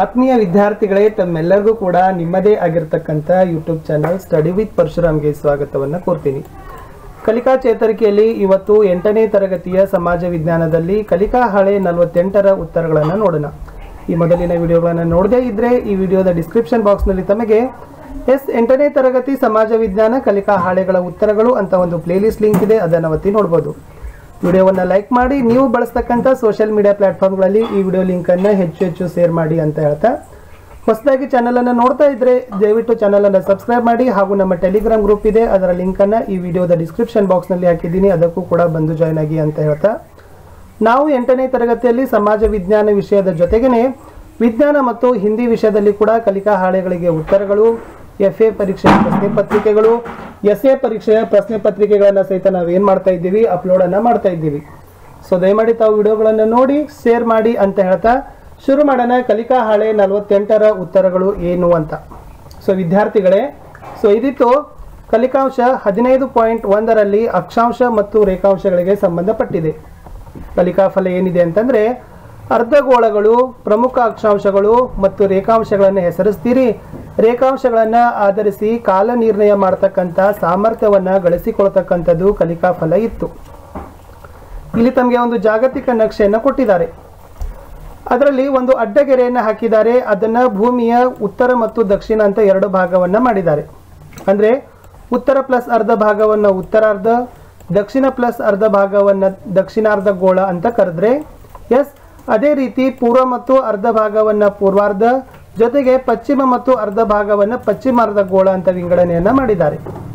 ಆತ್ಮೀಯ ವಿದ್ಯಾರ್ಥಿಗಳೇ ತಮ್ಮೆಲ್ಲರಿಗೂ ಕೂಡ ನಿಮ್ಮದೇ ಆಗಿರ್ತಕ್ಕಂಥ ಯೂಟ್ಯೂಬ್ ಚಾನಲ್ ಸ್ಟಡಿ ವಿತ್ ಪರಶುರಾಮ್ಗೆ ಸ್ವಾಗತವನ್ನು ಕೋರ್ತೀನಿ ಕಲಿಕಾ ಚೇತರಿಕೆಯಲ್ಲಿ ಇವತ್ತು ಎಂಟನೇ ತರಗತಿಯ ಸಮಾಜ ವಿಜ್ಞಾನದಲ್ಲಿ ಕಲಿಕಾ ಹಾಳೆ ನಲವತ್ತೆಂಟರ ಉತ್ತರಗಳನ್ನು ನೋಡೋಣ ಈ ಮೊದಲಿನ ವಿಡಿಯೋಗಳನ್ನು ನೋಡದೇ ಇದ್ರೆ ಈ ವಿಡಿಯೋದ ಡಿಸ್ಕ್ರಿಪ್ಷನ್ ಬಾಕ್ಸ್ನಲ್ಲಿ ತಮಗೆ ಎಸ್ ಎಂಟನೇ ತರಗತಿ ಸಮಾಜ ವಿಜ್ಞಾನ ಕಲಿಕಾ ಹಾಳೆಗಳ ಉತ್ತರಗಳು ಅಂತ ಒಂದು ಪ್ಲೇಲಿಸ್ಟ್ ಲಿಂಕ್ ಇದೆ ಅದನ್ನು ಒತ್ತಿ ನೋಡ್ಬೋದು ವಿಡಿಯೋವನ್ನು ಲೈಕ್ ಮಾಡಿ ನೀವು ಬಳಸ್ತಕ್ಕಂಥ ಸೋಷಿಯಲ್ ಮೀಡಿಯಾ ಪ್ಲಾಟ್ಫಾರ್ಮ್ಗಳಲ್ಲಿ ಈ ವಿಡಿಯೋ ಲಿಂಕನ್ನು ಹೆಚ್ಚು ಹೆಚ್ಚು ಶೇರ್ ಮಾಡಿ ಅಂತ ಹೇಳ್ತಾ ಹೊಸದಾಗಿ ಚಾನಲನ್ನು ನೋಡ್ತಾ ಇದ್ರೆ ದಯವಿಟ್ಟು ಚಾನಲನ್ನು ಸಬ್ಸ್ಕ್ರೈಬ್ ಮಾಡಿ ಹಾಗೂ ನಮ್ಮ ಟೆಲಿಗ್ರಾಮ್ ಗ್ರೂಪ್ ಇದೆ ಅದರ ಲಿಂಕನ್ನು ಈ ವಿಡಿಯೋದ ಡಿಸ್ಕ್ರಿಪ್ಷನ್ ಬಾಕ್ಸ್ನಲ್ಲಿ ಹಾಕಿದ್ದೀನಿ ಅದಕ್ಕೂ ಕೂಡ ಬಂದು ಜಾಯ್ನ್ ಆಗಿ ಅಂತ ಹೇಳ್ತಾ ನಾವು ಎಂಟನೇ ತರಗತಿಯಲ್ಲಿ ಸಮಾಜ ವಿಜ್ಞಾನ ವಿಷಯದ ಜೊತೆಗೇನೆ ವಿಜ್ಞಾನ ಮತ್ತು ಹಿಂದಿ ವಿಷಯದಲ್ಲಿ ಕೂಡ ಕಲಿಕಾ ಹಾಳೆಗಳಿಗೆ ಉತ್ತರಗಳು ಎಫ್ ಎ ಪರೀಕ್ಷೆಯ ಪ್ರಶ್ನೆ ಪತ್ರಿಕೆಗಳು ಎಸ್ ಎ ಪರೀಕ್ಷೆಯ ಪ್ರಶ್ನೆ ಪತ್ರಿಕೆಗಳನ್ನು ಸಹಿತ ನಾವು ಏನು ಮಾಡ್ತಾ ಇದ್ದೀವಿ ಅಪ್ಲೋಡನ್ನು ಮಾಡ್ತಾ ಇದ್ದೀವಿ ಸೊ ದಯಮಾಡಿ ತಾವು ವಿಡಿಯೋಗಳನ್ನು ನೋಡಿ ಶೇರ್ ಮಾಡಿ ಅಂತ ಹೇಳ್ತಾ ಶುರು ಮಾಡೋಣ ಕಲಿಕಾ ಹಾಳೆ ನಲವತ್ತೆಂಟರ ಉತ್ತರಗಳು ಏನು ಅಂತ ಸೊ ವಿದ್ಯಾರ್ಥಿಗಳೇ ಸೊ ಇದಿತ್ತು ಕಲಿಕಾಂಶ ಹದಿನೈದು ಪಾಯಿಂಟ್ ಒಂದರಲ್ಲಿ ಅಕ್ಷಾಂಶ ಮತ್ತು ರೇಖಾಂಶಗಳಿಗೆ ಸಂಬಂಧಪಟ್ಟಿದೆ ಕಲಿಕಾಫಲ ಏನಿದೆ ಅಂತಂದ್ರೆ ಅರ್ಧಗೋಳಗಳು ಪ್ರಮುಖ ಅಕ್ಷಾಂಶಗಳು ಮತ್ತು ರೇಖಾಂಶಗಳನ್ನು ಹೆಸರಿಸ್ತೀರಿ ರೇಖಾಂಶಗಳನ್ನು ಆಧರಿಸಿ ಕಾಲ ನಿರ್ಣಯ ಮಾಡತಕ್ಕಂಥ ಸಾಮರ್ಥ್ಯವನ್ನು ಗಳಿಸಿಕೊಳ್ತಕ್ಕಂಥದ್ದು ಕಲಿಕಾಫಲ ಇತ್ತು ಇಲ್ಲಿ ತಮಗೆ ಒಂದು ಜಾಗತಿಕ ನಕ್ಷೆಯನ್ನು ಕೊಟ್ಟಿದ್ದಾರೆ ಅದರಲ್ಲಿ ಒಂದು ಅಡ್ಡಗೆರೆಯನ್ನು ಹಾಕಿದ್ದಾರೆ ಅದನ್ನ ಭೂಮಿಯ ಉತ್ತರ ಮತ್ತು ದಕ್ಷಿಣ ಅಂತ ಎರಡು ಭಾಗವನ್ನ ಮಾಡಿದ್ದಾರೆ ಅಂದ್ರೆ ಉತ್ತರ ಪ್ಲಸ್ ಅರ್ಧ ಭಾಗವನ್ನ ಉತ್ತರಾರ್ಧ ದಕ್ಷಿಣ ಪ್ಲಸ್ ಅರ್ಧ ಭಾಗವನ್ನ ದಕ್ಷಿಣಾರ್ಧ ಗೋಳ ಅಂತ ಕರೆದ್ರೆ ಎಸ್ ಅದೇ ರೀತಿ ಪೂರ್ವ ಮತ್ತು ಅರ್ಧ ಭಾಗವನ್ನ ಪೂರ್ವಾರ್ಧ ಜೊತೆಗೆ ಪಶ್ಚಿಮ ಮತ್ತು ಅರ್ಧ ಭಾಗವನ್ನ ಪಶ್ಚಿಮಾರ್ಧ ಗೋಳ ಅಂತ ವಿಂಗಡಣೆಯನ್ನ ಮಾಡಿದ್ದಾರೆ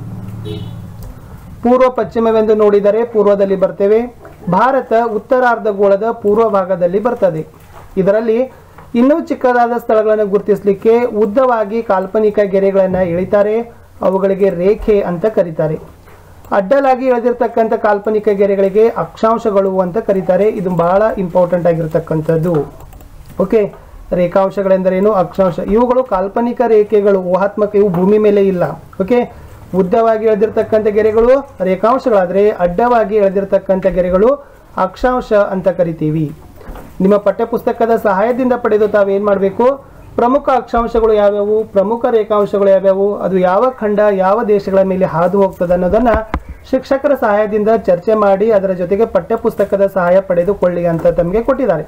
ಪೂರ್ವ ಪಶ್ಚಿಮವೆಂದು ನೋಡಿದರೆ ಪೂರ್ವದಲ್ಲಿ ಬರ್ತೇವೆ ಭಾರತ ಉತ್ತರಾರ್ಧ ಗೋಳದ ಪೂರ್ವ ಭಾಗದಲ್ಲಿ ಬರ್ತದೆ ಇದರಲ್ಲಿ ಇನ್ನೂ ಚಿಕ್ಕದಾದ ಸ್ಥಳಗಳನ್ನು ಗುರುತಿಸಲಿಕ್ಕೆ ಉದ್ದವಾಗಿ ಕಾಲ್ಪನಿಕ ಗೆರೆಗಳನ್ನು ಎಳಿತಾರೆ ಅವುಗಳಿಗೆ ರೇಖೆ ಅಂತ ಕರೀತಾರೆ ಅಡ್ಡಲಾಗಿ ಎಳೆದಿರ್ತಕ್ಕಂಥ ಕಾಲ್ಪನಿಕ ಗೆರೆಗಳಿಗೆ ಅಕ್ಷಾಂಶಗಳು ಅಂತ ಕರೀತಾರೆ ಇದು ಬಹಳ ಇಂಪಾರ್ಟೆಂಟ್ ಆಗಿರ್ತಕ್ಕಂಥದ್ದು ಓಕೆ ರೇಖಾಂಶಗಳೆಂದರೇನು ಅಕ್ಷಾಂಶ ಇವುಗಳು ಕಾಲ್ಪನಿಕ ರೇಖೆಗಳು ಊಹಾತ್ಮಕ ಇವು ಭೂಮಿ ಮೇಲೆ ಇಲ್ಲ ಓಕೆ ಉದ್ದವಾಗಿ ಎಳೆದಿರ್ತಕ್ಕಂಥ ಗೆರೆಗಳು ರೇಖಾಂಶಗಳಾದರೆ ಅಡ್ಡವಾಗಿ ಎಳೆದಿರ್ತಕ್ಕಂಥ ಗೆರೆಗಳು ಅಕ್ಷಾಂಶ ಅಂತ ಕರಿತೀವಿ ನಿಮ್ಮ ಪಠ್ಯಪುಸ್ತಕದ ಸಹಾಯದಿಂದ ಪಡೆದು ತಾವೇನು ಮಾಡಬೇಕು ಪ್ರಮುಖ ಅಕ್ಷಾಂಶಗಳು ಯಾವ್ಯಾವು ಪ್ರಮುಖ ರೇಖಾಂಶಗಳು ಯಾವ್ಯಾವು ಅದು ಯಾವ ಖಂಡ ಯಾವ ದೇಶಗಳ ಮೇಲೆ ಹಾದು ಹೋಗ್ತದೆ ಅನ್ನೋದನ್ನ ಶಿಕ್ಷಕರ ಸಹಾಯದಿಂದ ಚರ್ಚೆ ಮಾಡಿ ಅದರ ಜೊತೆಗೆ ಪಠ್ಯಪುಸ್ತಕದ ಸಹಾಯ ಪಡೆದುಕೊಳ್ಳಿ ಅಂತ ತಮಗೆ ಕೊಟ್ಟಿದ್ದಾರೆ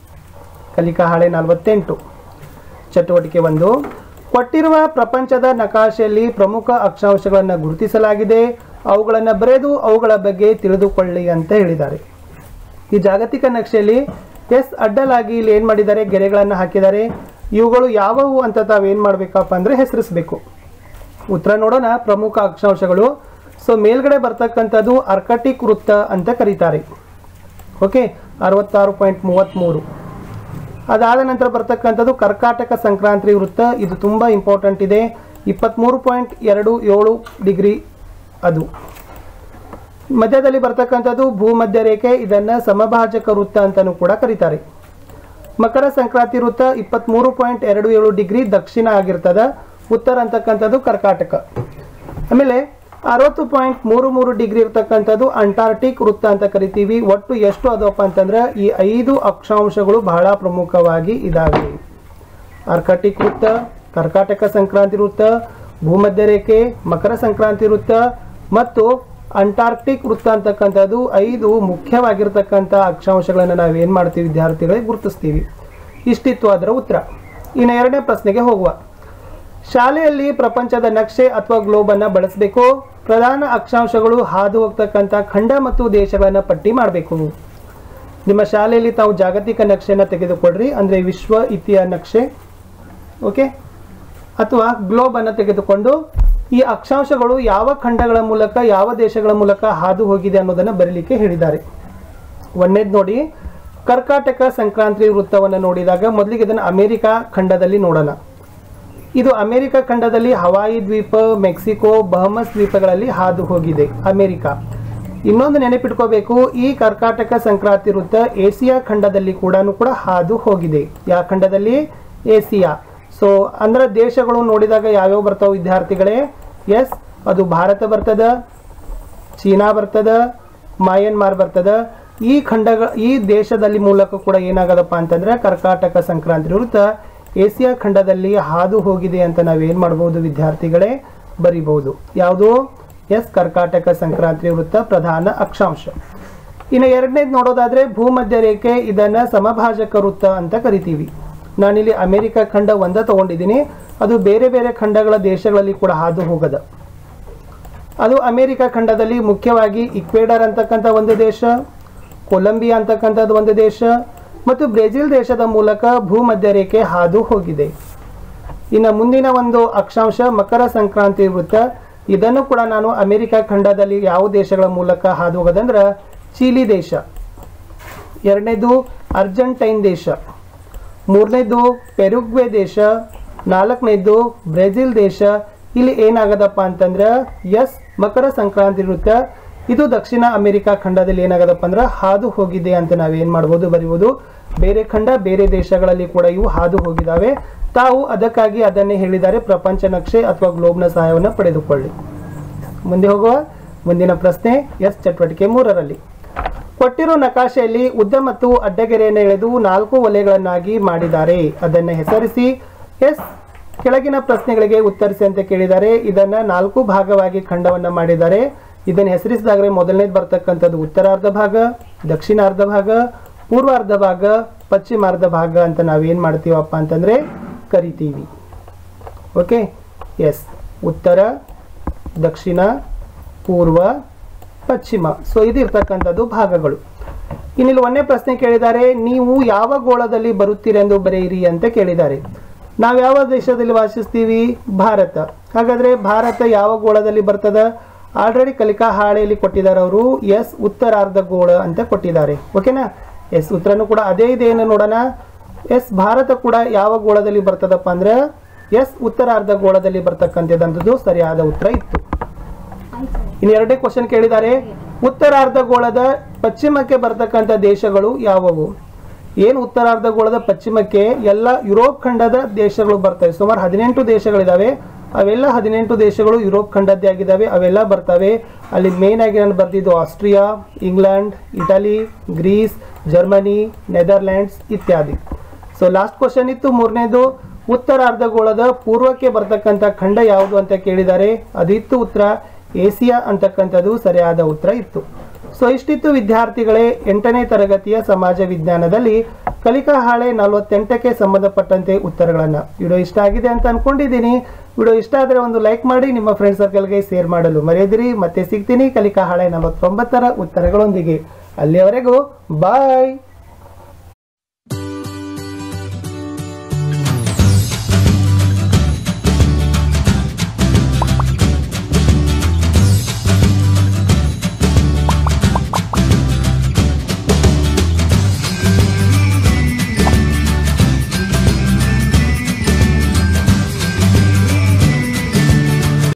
ಕಲಿಕಾ ಹಾಳೆ ನಲವತ್ತೆಂಟು ಚಟುವಟಿಕೆ ಒಂದು ಕೊಟ್ಟಿರುವ ಪ್ರಪಂಚದ ನಕಾಶೆಯಲ್ಲಿ ಪ್ರಮುಖ ಅಕ್ಷಾಂಶಗಳನ್ನು ಗುರುತಿಸಲಾಗಿದೆ ಅವುಗಳನ್ನು ಬರೆದು ಅವುಗಳ ಬಗ್ಗೆ ತಿಳಿದುಕೊಳ್ಳಿ ಅಂತ ಹೇಳಿದ್ದಾರೆ ಈ ಜಾಗತಿಕ ನಕ್ಷೆಯಲ್ಲಿ ಎಸ್ ಅಡ್ಡಲಾಗಿ ಇಲ್ಲಿ ಏನು ಮಾಡಿದ್ದಾರೆ ಗೆರೆಗಳನ್ನು ಹಾಕಿದ್ದಾರೆ ಇವುಗಳು ಯಾವುವು ಅಂತ ತಾವೇನು ಮಾಡಬೇಕಪ್ಪ ಅಂದರೆ ಹೆಸರಿಸಬೇಕು ಉತ್ತರ ನೋಡೋಣ ಪ್ರಮುಖ ಅಕ್ಷಾಂಶಗಳು ಸೊ ಮೇಲ್ಗಡೆ ಬರ್ತಕ್ಕಂಥದ್ದು ಅರ್ಕಟಿಕ್ ವೃತ್ತ ಅಂತ ಕರೀತಾರೆ ಓಕೆ ಅರವತ್ತಾರು ಪಾಯಿಂಟ್ ಮೂವತ್ತ್ಮೂರು ಅದಾದ ನಂತರ ಬರ್ತಕ್ಕಂಥದ್ದು ಕರ್ಕಾಟಕ ಸಂಕ್ರಾಂತಿ ವೃತ್ತ ಇದು ತುಂಬ ಇಂಪಾರ್ಟೆಂಟ್ ಇದೆ ಇಪ್ಪತ್ತ್ಮೂರು ಪಾಯಿಂಟ್ ಎರಡು ಏಳು ಡಿಗ್ರಿ ಅದು ಮಧ್ಯದಲ್ಲಿ ಬರ್ತಕ್ಕಂಥದ್ದು ಭೂಮಧ್ಯ ರೇಖೆ ಇದನ್ನು ಸಮಭಾಜಕ ವೃತ್ತ ಅಂತಲೂ ಕೂಡ ಕರೀತಾರೆ ಮಕರ ಸಂಕ್ರಾಂತಿ ವೃತ್ತ ಇಪ್ಪತ್ತ್ಮೂರು ಪಾಯಿಂಟ್ ಎರಡು ಏಳು ಡಿಗ್ರಿ ದಕ್ಷಿಣ ಆಗಿರ್ತದ ಉತ್ತರ ಅಂತಕ್ಕಂಥದ್ದು ಕರ್ಕಾಟಕ ಆಮೇಲೆ ಅರವತ್ತು ಪಾಯಿಂಟ್ ಮೂರು ಮೂರು ಡಿಗ್ರಿ ಇರ್ತಕ್ಕಂಥದ್ದು ಅಂಟಾರ್ಟಿಕ್ ವೃತ್ತ ಅಂತ ಕರಿತೀವಿ ಒಟ್ಟು ಎಷ್ಟು ಅದಪ್ಪ ಅಂತಂದ್ರೆ ಈ ಐದು ಅಕ್ಷಾಂಶಗಳು ಬಹಳ ಪ್ರಮುಖವಾಗಿ ಇದಾವೆ ಆರ್ಕಾಟಿಕ್ ವೃತ್ತ ಕರ್ಕಾಟಕ ಸಂಕ್ರಾಂತಿ ವೃತ್ತ ಭೂಮಧ್ಯ ರೇಖೆ ಮಕರ ಸಂಕ್ರಾಂತಿ ವೃತ್ತ ಮತ್ತು ಅಂಟಾರ್ಕ್ಟಿಕ್ ವೃತ್ತ ಅಂತಕ್ಕಂಥದ್ದು ಐದು ಮುಖ್ಯವಾಗಿರ್ತಕ್ಕಂಥ ಅಕ್ಷಾಂಶಗಳನ್ನು ನಾವೇನು ಮಾಡ್ತೀವಿ ವಿದ್ಯಾರ್ಥಿಗಳಿಗೆ ಗುರುತಿಸ್ತೀವಿ ಇಷ್ಟಿತ್ತು ಅದರ ಉತ್ತರ ಇನ್ನು ಎರಡನೇ ಪ್ರಶ್ನೆಗೆ ಹೋಗುವ ಶಾಲೆಯಲ್ಲಿ ಪ್ರಪಂಚದ ನಕ್ಷೆ ಅಥವಾ ಗ್ಲೋಬನ್ನು ಬಳಸಬೇಕು ಪ್ರಧಾನ ಅಕ್ಷಾಂಶಗಳು ಹಾದು ಹೋಗ್ತಕ್ಕಂಥ ಖಂಡ ಮತ್ತು ದೇಶಗಳನ್ನು ಪಟ್ಟಿ ಮಾಡಬೇಕು ನಿಮ್ಮ ಶಾಲೆಯಲ್ಲಿ ತಾವು ಜಾಗತಿಕ ನಕ್ಷೆಯನ್ನು ತೆಗೆದುಕೊಳ್ರಿ ಅಂದರೆ ವಿಶ್ವ ಇತಿಯ ನಕ್ಷೆ ಓಕೆ ಅಥವಾ ಗ್ಲೋಬ್ ಅನ್ನು ತೆಗೆದುಕೊಂಡು ಈ ಅಕ್ಷಾಂಶಗಳು ಯಾವ ಖಂಡಗಳ ಮೂಲಕ ಯಾವ ದೇಶಗಳ ಮೂಲಕ ಹಾದು ಹೋಗಿದೆ ಅನ್ನೋದನ್ನು ಬರೀಲಿಕ್ಕೆ ಹೇಳಿದ್ದಾರೆ ಒಂದನೇದು ನೋಡಿ ಕರ್ಕಾಟಕ ಸಂಕ್ರಾಂತಿ ವೃತ್ತವನ್ನು ನೋಡಿದಾಗ ಮೊದಲಿಗೆ ಇದನ್ನು ಅಮೆರಿಕ ಖಂಡದಲ್ಲಿ ನೋಡೋಣ ಇದು ಅಮೆರಿಕ ಖಂಡದಲ್ಲಿ ಹವಾಯಿ ದ್ವೀಪ ಮೆಕ್ಸಿಕೋ ಬಹಮಸ್ ದ್ವೀಪಗಳಲ್ಲಿ ಹಾದು ಹೋಗಿದೆ ಅಮೆರಿಕ ಇನ್ನೊಂದು ನೆನಪಿಟ್ಕೋಬೇಕು ಈ ಕರ್ಕಾಟಕ ಸಂಕ್ರಾಂತಿ ವೃತ್ತ ಏಸಿಯಾ ಖಂಡದಲ್ಲಿ ಕೂಡ ಕೂಡ ಹಾದು ಹೋಗಿದೆ ಯಾವ ಖಂಡದಲ್ಲಿ ಏಸಿಯಾ ಸೊ ಅಂದ್ರೆ ದೇಶಗಳು ನೋಡಿದಾಗ ಯಾವ್ಯಾವ ಬರ್ತಾವ ವಿದ್ಯಾರ್ಥಿಗಳೇ ಎಸ್ ಅದು ಭಾರತ ಬರ್ತದ ಚೀನಾ ಬರ್ತದ ಮಯನ್ಮಾರ್ ಬರ್ತದ ಈ ಖಂಡಗಳ ಈ ದೇಶದಲ್ಲಿ ಮೂಲಕ ಕೂಡ ಏನಾಗದಪ್ಪ ಅಂತಂದ್ರೆ ಕರ್ಕಾಟಕ ಸಂಕ್ರಾಂತಿ ವೃತ್ತ ಏಷ್ಯಾ ಖಂಡದಲ್ಲಿ ಹಾದು ಹೋಗಿದೆ ಅಂತ ನಾವೇನ್ ಮಾಡ್ಬೋದು ವಿದ್ಯಾರ್ಥಿಗಳೇ ಬರಿಬಹುದು ಯಾವುದು ಎಸ್ ಕರ್ಕಾಟಕ ಸಂಕ್ರಾಂತಿ ವೃತ್ತ ಪ್ರಧಾನ ಅಕ್ಷಾಂಶ ಇನ್ನು ಎರಡನೇದು ನೋಡೋದಾದ್ರೆ ಭೂಮಧ್ಯ ರೇಖೆ ಇದನ್ನ ಸಮಭಾಜಕ ವೃತ್ತ ಅಂತ ಕರಿತೀವಿ ನಾನಿಲ್ಲಿ ಅಮೆರಿಕ ಖಂಡ ಒಂದ ತಗೊಂಡಿದ್ದೀನಿ ಅದು ಬೇರೆ ಬೇರೆ ಖಂಡಗಳ ದೇಶಗಳಲ್ಲಿ ಕೂಡ ಹಾದು ಹೋಗದ ಅದು ಅಮೆರಿಕ ಖಂಡದಲ್ಲಿ ಮುಖ್ಯವಾಗಿ ಇಕ್ವೇಡರ್ ಅಂತಕ್ಕಂಥ ಒಂದು ದೇಶ ಕೊಲಂಬಿಯಾ ಅಂತಕ್ಕಂಥದ್ದು ಒಂದು ದೇಶ ಮತ್ತು ಬ್ರೆಜಿಲ್ ದೇಶದ ಮೂಲಕ ಭೂಮಧ್ಯ ರೇಖೆ ಹಾದು ಹೋಗಿದೆ ಇನ್ನು ಮುಂದಿನ ಒಂದು ಅಕ್ಷಾಂಶ ಮಕರ ಸಂಕ್ರಾಂತಿ ವೃತ್ತ ಇದನ್ನು ಕೂಡ ನಾನು ಅಮೆರಿಕ ಖಂಡದಲ್ಲಿ ಯಾವ ದೇಶಗಳ ಮೂಲಕ ಹಾದು ಹೋಗೋದಂದ್ರೆ ಚೀಲಿ ದೇಶ ಎರಡನೇದು ಅರ್ಜೆಂಟೈನ್ ದೇಶ ಮೂರನೇದು ಪೆರುಗ್ವೆ ದೇಶ ನಾಲ್ಕನೇದು ಬ್ರೆಜಿಲ್ ದೇಶ ಇಲ್ಲಿ ಏನಾಗದಪ್ಪ ಅಂತಂದ್ರೆ ಎಸ್ ಮಕರ ಸಂಕ್ರಾಂತಿ ವೃತ್ತ ಇದು ದಕ್ಷಿಣ ಅಮೆರಿಕ ಖಂಡದಲ್ಲಿ ಏನಾಗದಪ್ಪ ಅಂದ್ರೆ ಹಾದು ಹೋಗಿದೆ ಅಂತ ನಾವೇನ್ ಮಾಡ್ಬೋದು ಬರೀಬೋದು ಬೇರೆ ಖಂಡ ಬೇರೆ ದೇಶಗಳಲ್ಲಿ ಕೂಡ ಇವು ಹಾದು ಹೋಗಿದಾವೆ ತಾವು ಅದಕ್ಕಾಗಿ ಅದನ್ನೇ ಹೇಳಿದ್ದಾರೆ ಪ್ರಪಂಚ ನಕ್ಷೆ ಅಥವಾ ಗ್ಲೋಬ್ನ ಸಹಾಯವನ್ನು ಪಡೆದುಕೊಳ್ಳಿ ಮುಂದೆ ಹೋಗುವ ಮುಂದಿನ ಪ್ರಶ್ನೆ ಎಸ್ ಚಟುವಟಿಕೆ ಮೂರರಲ್ಲಿ ಕೊಟ್ಟಿರೋ ನಕಾಶೆಯಲ್ಲಿ ಉದ್ದ ಮತ್ತು ಅಡ್ಡಗೆರೆಯನ್ನು ಎಳೆದು ನಾಲ್ಕು ವಲಯಗಳನ್ನಾಗಿ ಮಾಡಿದ್ದಾರೆ ಅದನ್ನು ಹೆಸರಿಸಿ ಎಸ್ ಕೆಳಗಿನ ಪ್ರಶ್ನೆಗಳಿಗೆ ಉತ್ತರಿಸಿ ಅಂತ ಕೇಳಿದ್ದಾರೆ ಇದನ್ನ ನಾಲ್ಕು ಭಾಗವಾಗಿ ಖಂಡವನ್ನ ಮಾಡಿದ್ದಾರೆ ಇದನ್ನು ಹೆಸರಿಸಿದಾಗಲೇ ಮೊದಲನೇದು ಬರ್ತಕ್ಕಂಥದ್ದು ಉತ್ತರಾರ್ಧ ಭಾಗ ದಕ್ಷಿಣಾರ್ಧ ಭಾಗ ಪೂರ್ವಾರ್ಧ ಭಾಗ ಪಶ್ಚಿಮಾರ್ಧ ಭಾಗ ಅಂತ ನಾವೇನ್ ಮಾಡ್ತೀವಪ್ಪ ಅಂತಂದ್ರೆ ಕರಿತೀವಿ ಓಕೆ ಎಸ್ ಉತ್ತರ ದಕ್ಷಿಣ ಪೂರ್ವ ಪಶ್ಚಿಮ ಸೊ ಇದು ಇರ್ತಕ್ಕಂಥದ್ದು ಭಾಗಗಳು ಇನ್ನಿಲ್ಲಿ ಒಂದೇ ಪ್ರಶ್ನೆ ಕೇಳಿದ್ದಾರೆ ನೀವು ಯಾವ ಗೋಳದಲ್ಲಿ ಬರುತ್ತೀರೆಂದು ಬರೆಯಿರಿ ಅಂತ ಕೇಳಿದ್ದಾರೆ ನಾವು ಯಾವ ದೇಶದಲ್ಲಿ ವಾಸಿಸ್ತೀವಿ ಭಾರತ ಹಾಗಾದ್ರೆ ಭಾರತ ಯಾವ ಗೋಳದಲ್ಲಿ ಬರ್ತದ ಆಲ್ರೆಡಿ ಕಲಿಕಾ ಹಾಳೆಯಲ್ಲಿ ಕೊಟ್ಟಿದ್ದಾರೆ ಅವರು ಎಸ್ ಉತ್ತರಾರ್ಧ ಗೋಳ ಅಂತ ಕೊಟ್ಟಿದ್ದಾರೆ ಓಕೆನಾ ಎಸ್ ಉತ್ತರನು ಕೂಡ ಅದೇ ಇದೇನು ನೋಡೋಣ ಎಸ್ ಭಾರತ ಕೂಡ ಯಾವ ಗೋಳದಲ್ಲಿ ಬರ್ತದಪ್ಪ ಅಂದ್ರೆ ಎಸ್ ಉತ್ತರಾರ್ಧ ಗೋಳದಲ್ಲಿ ಬರ್ತಕ್ಕಂಥದ್ದು ಸರಿಯಾದ ಉತ್ತರ ಇತ್ತು ಇನ್ನು ಎರಡನೇ ಕ್ವಶನ್ ಕೇಳಿದ್ದಾರೆ ಉತ್ತರಾರ್ಧ ಗೋಳದ ಪಶ್ಚಿಮಕ್ಕೆ ಬರ್ತಕ್ಕಂಥ ದೇಶಗಳು ಯಾವುವು ಏನು ಉತ್ತರಾರ್ಧ ಗೋಳದ ಪಶ್ಚಿಮಕ್ಕೆ ಎಲ್ಲ ಯುರೋಪ್ ಖಂಡದ ದೇಶಗಳು ಬರ್ತವೆ ಸುಮಾರು ಹದಿನೆಂಟು ದೇಶಗಳಿದಾವೆ ಅವೆಲ್ಲ ಹದಿನೆಂಟು ದೇಶಗಳು ಯುರೋಪ್ ಖಂಡದ್ದೇ ಆಗಿದ್ದಾವೆ ಅವೆಲ್ಲ ಬರ್ತವೆ ಅಲ್ಲಿ ಮೇನ್ ಆಗಿ ನಾನು ಬರ್ತಿದ್ದು Austria England Italy Greece Germany Netherlands ಇತ್ಯಾದಿ ಸೊ ಲಾಸ್ಟ್ ಕ್ವಶನ್ ಇತ್ತು ಮೂರನೇದು ಉತ್ತರಾರ್ಧಗೋಳದ ಪೂರ್ವಕ್ಕೆ ಬರ್ತಕ್ಕಂಥ ಖಂಡ ಯಾವುದು ಅಂತ ಕೇಳಿದ್ದಾರೆ ಅದಿತ್ತು ಉತ್ತರ ಏಸಿಯಾ ಅಂತಕ್ಕಂಥದ್ದು ಸರಿಯಾದ ಉತ್ತರ ಇತ್ತು ಸೊ ಇಷ್ಟಿತ್ತು ವಿದ್ಯಾರ್ಥಿಗಳೇ ಎಂಟನೇ ತರಗತಿಯ ಸಮಾಜ ವಿಜ್ಞಾನದಲ್ಲಿ ಕಲಿಕಾ ಹಾಳೆ ನಲವತ್ತೆಂಟಕ್ಕೆ ಸಂಬಂಧಪಟ್ಟಂತೆ ಉತ್ತರಗಳನ್ನು ವಿಡಿಯೋ ಇಷ್ಟ ಆಗಿದೆ ಅಂತ ಅನ್ಕೊಂಡಿದ್ದೀನಿ ವಿಡಿಯೋ ಇಷ್ಟ ಆದರೆ ಒಂದು ಲೈಕ್ ಮಾಡಿ ನಿಮ್ಮ ಫ್ರೆಂಡ್ ಸರ್ಕಲ್ಗೆ ಶೇರ್ ಮಾಡಲು ಮರೆಯದಿರಿ ಮತ್ತೆ ಸಿಗ್ತೀನಿ ಕಲಿಕಾ ಹಾಳೆ ನಲವತ್ತೊಂಬತ್ತರ ಉತ್ತರಗಳೊಂದಿಗೆ ಅಲ್ಲಿಯವರೆಗೂ ಬಾಯ್